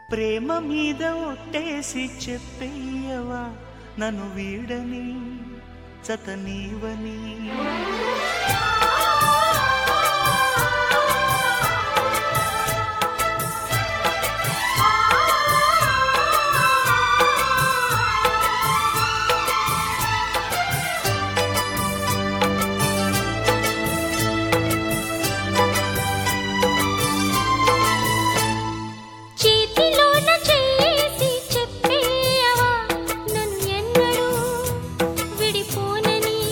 ప్రేమ మీద ఒట్టేసి చెప్పేయవా నన్ను వీడని చతనీవని చేతిలోన చేసి చెప్పేయవా నన్ను ఎన్నడూ విడిపోనని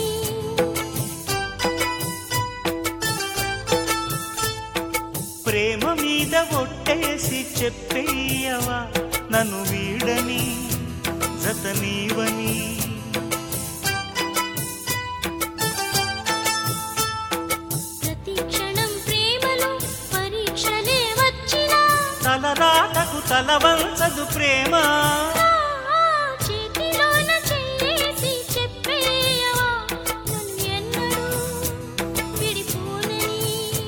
ప్రేమ మీద ఒట్టేసి చెప్పేయవా నన్ను వీడని జతనీవని ప్రతి క్షణం ప్రేమలో పరీక్షలే వచ్చినా తలరాటకు తల వంచదు ప్రేమ ఆ చేతిలోన చేసి చెప్పేయవా నన్ను ఎన్నడూ విడిపోనని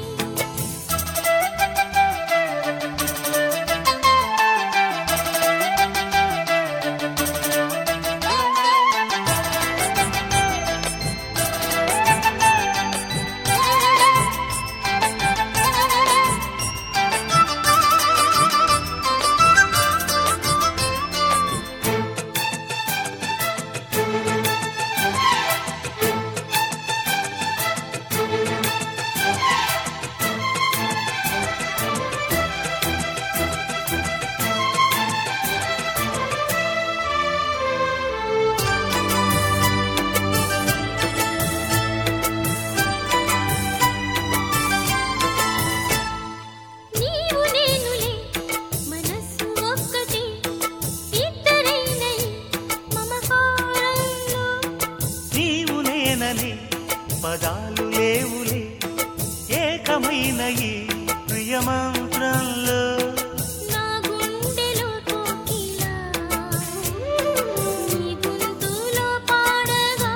నీవు నేనులే మనస్సు ఒక్కటి ఇద్దరైనై మమకారంలో నీవు నేనని పదాలు లేవులే ఏకమైన ఈ ప్రియమంత్రంలో నా గుండెలో కోకిలా నీ గొంతులో పాడగా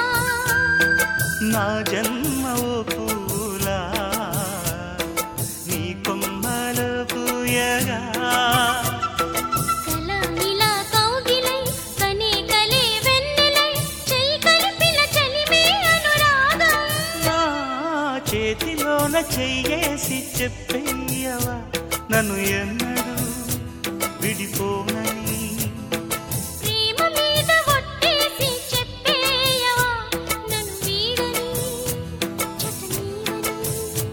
నా జన్మ ఓ పూలా నీ కొమ్మలో పూయగా కల ఇలా కౌగిలై కనే కలే వెన్నెలై చెయ్యి కలిపిన చలిమే అనురాగం నా చేతిలోన చెయ్యేసి చెప్పేయవా నన్ను ఎన్నడూ విడిపోనని ప్రేమ మీద ఒట్టేసి చెప్పేయవా నన్ను వీడని జతనీవని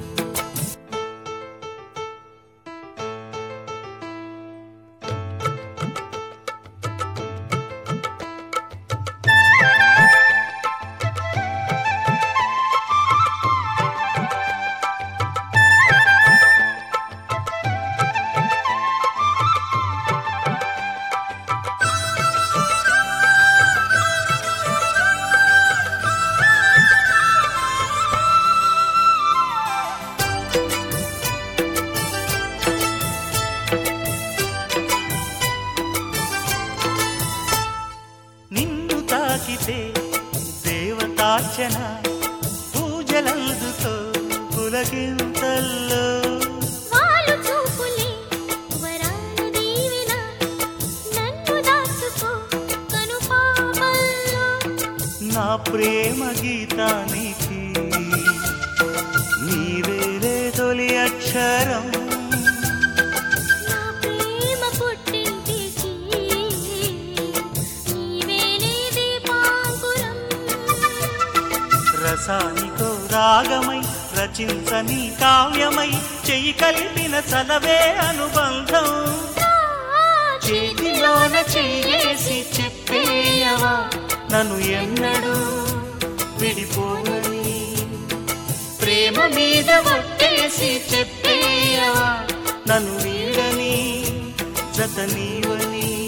నిన్ను తాకితే దేవతార్చన పూజలందుతో పులకింతల్లో వాళ్ళు చూపులే వరాలు దీవెన నన్ను దాచుకో కను పాపల్లో నా ప్రేమ గీతానికి నీవేలే తొలి అక్షరం నా ప్రేమ పుట్టింటికి నీవేలే దీపాంకురం రసానికో రాగమై రచించని కావ్యమై చెయ్యి కలిపిన చలవే అనుబంధం చేతిలోన చెయ్యేసి చెప్పేయవా నన్ను ఎన్నడూ విడిపోనని ప్రేమ మీద ఒట్టేసి చెప్పేయవా నన్ను వీడని జతనీవని